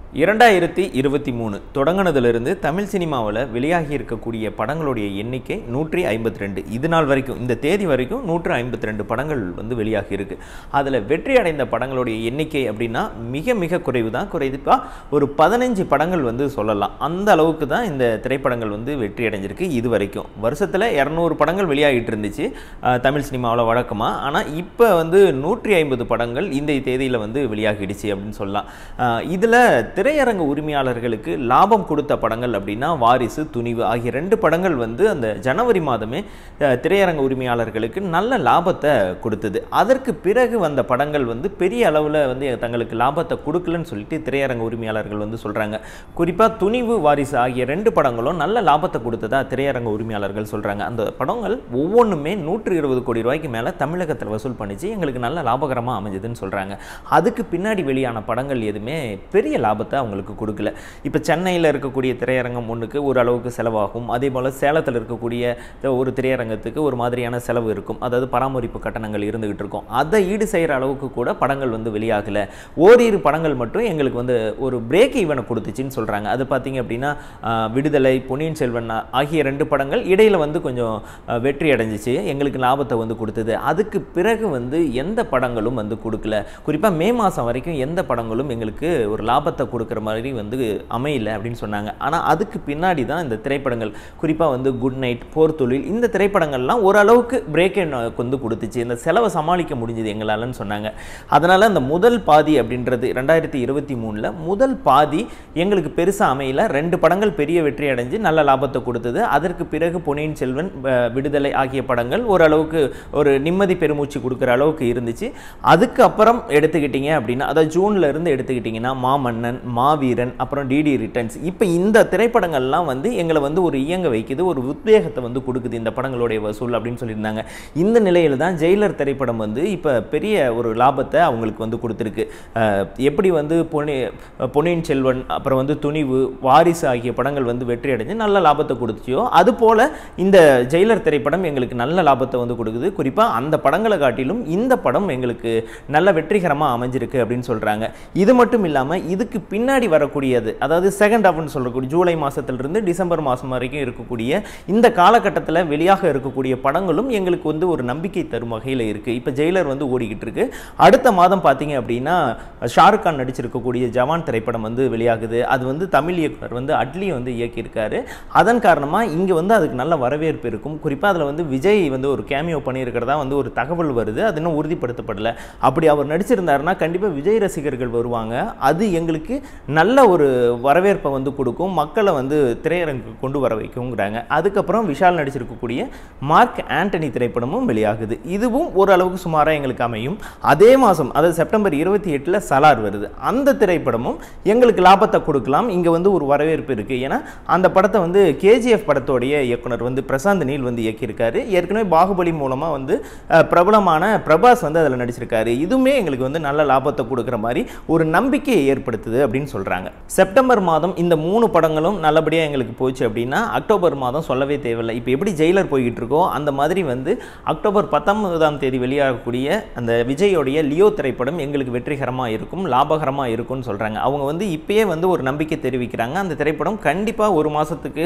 இரண்டாயிரத்தி இருபத்தி மூணு தொடங்கினதுலேருந்து தமிழ் சினிமாவில் வெளியாகி இருக்கக்கூடிய படங்களுடைய எண்ணிக்கை நூற்றி ஐம்பத்தி ரெண்டு இது நாள் வரைக்கும் இந்த தேதி வரைக்கும் நூற்று ஐம்பத்தி ரெண்டு படங்கள் வந்து வெளியாகி இருக்கு அதில் வெற்றி அடைந்த படங்களுடைய எண்ணிக்கை அப்படின்னா மிக மிக குறைவு தான் குறைவுக்கா ஒரு பதினஞ்சு படங்கள் வந்து சொல்லலாம் அந்த அளவுக்கு தான் இந்த திரைப்படங்கள் வந்து வெற்றி அடைஞ்சிருக்கு இது வரைக்கும் வருஷத்தில் இரநூறு படங்கள் வெளியாகிட்டு இருந்துச்சு அஹ், தமிழ் சினிமாவில் வழக்கமாக ஆனால் இப்போ வந்து நூற்றி ஐம்பது படங்கள் இந்த தேதியில் வந்து வெளியாகிடுச்சு அப்படின்னு சொல்லலாம் இதில் திரையரங்க உரிமையாளர்களுக்கு லாபம் கொடுத்த படங்கள் அப்படின்னா வாரிசு துணிவு ஆகிய ரெண்டு படங்கள் வந்து அந்த ஜனவரி மாதமே அஹ், திரையரங்க உரிமையாளர்களுக்கு நல்ல லாபத்தை கொடுத்தது அதற்கு பிறகு வந்த படங்கள் வந்து பெரிய அளவில் வந்து தங்களுக்கு லாபத்தை கொடுக்கலன்னு சொல்லிட்டு திரையரங்க உரிமையாளர்கள் வந்து சொல்கிறாங்க குறிப்பாக துணிவு வாரிசு ஆகிய ரெண்டு படங்களும் நல்ல லாபத்தை கொடுத்ததா திரையரங்க உரிமையாளர்கள் சொல்கிறாங்க அந்த படங்கள் ஒவ்வொன்றுமே நூற்று இருபது கோடி ரூபாய்க்கு மேலே தமிழகத்தில் வசூல் பண்ணிச்சு எங்களுக்கு நல்ல லாபகரமாக அமைஞ்சதுன்னு சொல்கிறாங்க அதுக்கு பின்னாடி வெளியான படங்கள் எதுவுமே பெரிய லாபத்தை அவங்களுக்கு கொடுக்கல இப்போ சென்னையில் இருக்கக்கூடிய திரையரங்கம் ஒன்றுக்கு ஒரு அளவுக்கு செலவாகும் அதே போல் சேலத்தில் இருக்கக்கூடிய த- ஒரு திரையரங்கத்துக்கு ஒரு மாதிரியான செலவு இருக்கும் அதாவது பராமரிப்பு கட்டணங்கள் இருந்துகிட்டு இருக்கும் அதை ஈடு செய்கிற அளவுக்கு கூட படங்கள் வந்து வெளியாகலை ஓரிரு படங்கள் மட்டும் எங்களுக்கு வந்து ஒரு பிரேக் ஈவனை கொடுத்துச்சின்னு சொல்கிறாங்க அது பார்த்தீங்க அப்படின்னா ஆஹ், விடுதலை பொன்னியின் செல்வன் ஆ- ஆகிய ரெண்டு படங்கள் இடையில வந்து கொஞ்சம் ஆஹ், வெற்றி அடைஞ்சிச்சு எங்களுக்கு லாபத்தை வந்து கொடுத்தது அதுக்கு பிறகு வந்து எந்த படங்களும் வந்து கொடுக்கல குறிப்பாக மே மாதம் வரைக்கும் எந்த படங்களும் எங்களுக்கு ஒரு லாபத்தை கொடுக்குற மாதிரி வந்து அமையல அப்படின்னு சொன்னாங்க ஆனால் அதுக்கு பின்னாடி தான் இந்த திரைப்படங்கள் குறிப்பாக வந்து குட் நைட் போர் தொழில் இந்த திரைப்படங்கள்லாம் ஓரளவுக்கு பிரேக் வந்து கொடுத்துச்சு இந்த செலவை சமாளிக்க முடிஞ்சது எங்களாலன்னு சொன்னாங்க அதனால் அந்த முதல் பாதி அப்படின்றது ரெண்டாயிரத்தி இருபத்தி மூணில் முதல் பாதி எங்களுக்கு பெருசாக அமையல ரெண்டு படங்கள் பெரிய வெற்றி அடைஞ்சு நல்ல லாபத்தை கொடுத்தது அதற்கு பிறகு பொன்னியின் செல்வன் அஹ், விடுதலை ஆகிய படங்கள் ஓரளவுக்கு ஒரு நிம்மதி பெருமூச்சு கொடுக்குற அளவுக்கு இருந்துச்சு அதுக்கு அப்புறம் எடுத்துக்கிட்டீங்க அப்படின்னா அதாவது ஜூன்ல இருந்து எடுத்துக்கிட்டிங்கன்னா மாமன்னன் மாவீரன் அப்புறம் டிடி ரிட்டர்ன்ஸ் இப்போ இந்த திரைப்படங்கள்லாம் வந்து எங்களை வந்து ஒரு இயங்க வைக்குது ஒரு உத்வேகத்தை வந்து கொடுக்குது இந்த படங்களுடைய வசூல் அப்படின்னு சொல்லியிருந்தாங்க இந்த நிலையில தான் ஜெயிலர் திரைப்படம் வந்து இப்போ பெரிய ஒரு லாபத்தை அவங்களுக்கு வந்து கொடுத்துருக்கு அஹ், எப்படி வந்து பொன்னி பொன்னியின் செல்வன் அப்புறம் வந்து துணிவு வாரிசு ஆகிய படங்கள் வந்து வெற்றி அடைஞ்சு நல்ல லாபத்தை கொடுத்துச்சோ அது போல இந்த ஜெயிலர் திரைப்படம் எங்களுக்கு நல்ல லாபத்தை வந்து கொடுக்குது குறிப்பாக அந்த படங்களை காட்டிலும் இந்த படம் எங்களுக்கு நல்ல வெற்றிகரமாக அமைஞ்சிருக்கு அப்படின்னு சொல்கிறாங்க இது மட்டும் இல்லாமல் இதுக்கு பின்னாடி வரக்கூடியது அதாவது செகண்ட் ஹாஃப்னு சொல்லக்கூடிய ஜூலை மாதத்திலிருந்து டிசம்பர் மாதம் வரைக்கும் இருக்கக்கூடிய இந்த காலகட்டத்தில் வெளியாக இருக்கக்கூடிய படங்களும் எங்களுக்கு வந்து ஒரு நம்பிக்கை தரும் வகையில் இருக்குது இப்போ ஜெயிலர் வந்து ஓடிக்கிட்டு இருக்கு அடுத்த மாதம் பார்த்தீங்க அப்படின்னா ஷாருக் கான் நடிச்சிருக்கக்கூடிய ஜவான் திரைப்படம் வந்து வெளியாகுது அது வந்து தமிழ் இயக்குனர் வந்து அட்லி வந்து இயக்கியிருக்காரு அதன் காரணமாக இங்கே வந்து அதுக்கு நல்ல வரவேற்பு இருக்கும் குறிப்பாக அதில் வந்து விஜய் வந்து ஒரு கேமியோ பண்ணியிருக்கிறதா வந்து ஒரு தகவல் வருது அது இன்னும் உறுதிப்படுத்தப்படலை அப்படி அவர் நடிச்சிருந்தாருன்னா கண்டிப்பாக விஜய் ரசிகர்கள் வருவாங்க அது எங்களுக்கு நல்ல ஒரு வரவேற்பை வந்து கொடுக்கும் மக்களை வந்து திரையரங்கு கொண்டு வர வைக்குங்கிறாங்க அதுக்கப்புறம் விஷால் நடிச்சிருக்கக்கூடிய மார்க் ஆண்டனி திரைப்படமும் வெளியாகுது இதுவும் ஓரளவுக்கு சுமாராக எங்களுக்கு அமையும் அதே மாதம் அதாவது செப்டம்பர் இருபத்தி எட்டில் சலார் வருது அந்த திரைப்படமும் எங்களுக்கு லாபத்தை கொடுக்கலாம் இங்கே வந்து ஒரு வரவேற்பு இருக்குது ஏன்னா அந்த படத்தை வந்து கேஜிஎஃப் படத்தோடைய இயக்குனர் வந்து பிரசாந்த் நீல் வந்து இயக்கியிருக்காரு ஏற்கனவே பாகுபலி மூலமாக வந்து அஹ், பிரபலமான பிரபாஸ் வந்து அதில் நடிச்சிருக்காரு இதுவுமே எங்களுக்கு வந்து நல்ல லாபத்தை கொடுக்குற மாதிரி ஒரு நம்பிக்கையை ஏற்படுத்துது அப்படின்னு சொல்கிறாங்க செப்டம்பர் மாதம் இந்த மூணு படங்களும் நல்லபடியாக எங்களுக்கு போச்சு அப்படின்னா அக்டோபர் மாதம் சொல்லவே தேவையில்லை இப்போ எப்படி ஜெயிலர் போய்கிட்டு இருக்கோ அந்த மாதிரி வந்து அக்டோபர் பத்தொன்பதாம் தேதி வெளியாகக்கூடிய அந்த விஜயோடைய லியோ திரைப்படம் எங்களுக்கு வெற்றிகரமாக இருக்கும் லாபகரமாக இருக்கும்னு சொல்கிறாங்க அவங்க வந்து இப்பயே வந்து ஒரு நம்பிக்கை தெரிவிக்கிறாங்க அந்த திரைப்படம் கண்டிப்பாக ஒரு மாதத்துக்கு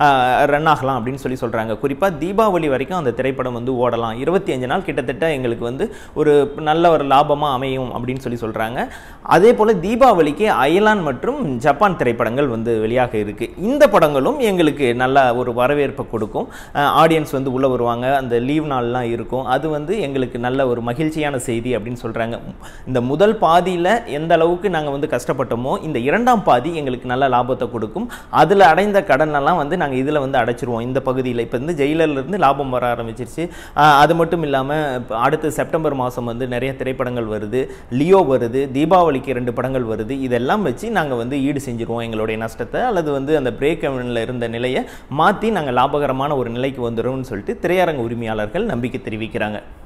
ரன் ஆகலாம் அப்படின்னு சொல்லி சொல்கிறாங்க குறிப்பாக தீபாவளி வரைக்கும் அந்த திரைப்படம் வந்து ஓடலாம் இருபத்தி அஞ்சு நாள் கிட்டத்தட்ட எங்களுக்கு வந்து ஒரு நல்ல ஒரு லாபமாக அமையும் அப்படின்னு சொல்லி சொல்கிறாங்க அதே போல் தீபாவளிக்கு அயலான் மற்றும் ஜப்பான் திரைப்படங்கள் வந்து வெளியாக இருக்குது இந்த படங்களும் எங்களுக்கு நல்ல ஒரு வரவேற்பை கொடுக்கும் ஆடியன்ஸ் வந்து உள்ளே வருவாங்க அந்த லீவ் நாள்லாம் இருக்கும் அது வந்து எங்களுக்கு நல்ல ஒரு மகிழ்ச்சியான செய்தி அப்படின்னு சொல்கிறாங்க இந்த முதல் பாதியில் எந்த அளவுக்கு நாங்கள் வந்து கஷ்டப்பட்டோமோ இந்த இரண்டாம் பாதி எங்களுக்கு நல்ல லாபத்தை கொடுக்கும் அதில் அடைந்த கடனெல்லாம் வந்து நாங்கள் இதில் வந்து அடைச்சிருவோம் இந்த பகுதியில் இப்போ வந்து ஜெயிலர்ல இருந்து லாபம் வர ஆரம்பிச்சிருச்சு ஆஹ் அது மட்டும் இல்லாமல் அடுத்து செப்டம்பர் மாதம் வந்து நிறைய திரைப்படங்கள் வருது லியோ வருது தீபாவளிக்கு ரெண்டு படங்கள் வருது இதெல்லாம் வச்சு நாங்கள் வந்து ஈடு செஞ்சுருவோம் எங்களுடைய நஷ்டத்தை அல்லது வந்து அந்த பிரேக் இருந்த நிலையை மாற்றி நாங்கள் லாபகரமான ஒரு நிலைக்கு வந்துடும்னு சொல்லிட்டு திரையரங்க உரிமையாளர்கள் நம்பிக்கை தெரிவிக்கிறாங்க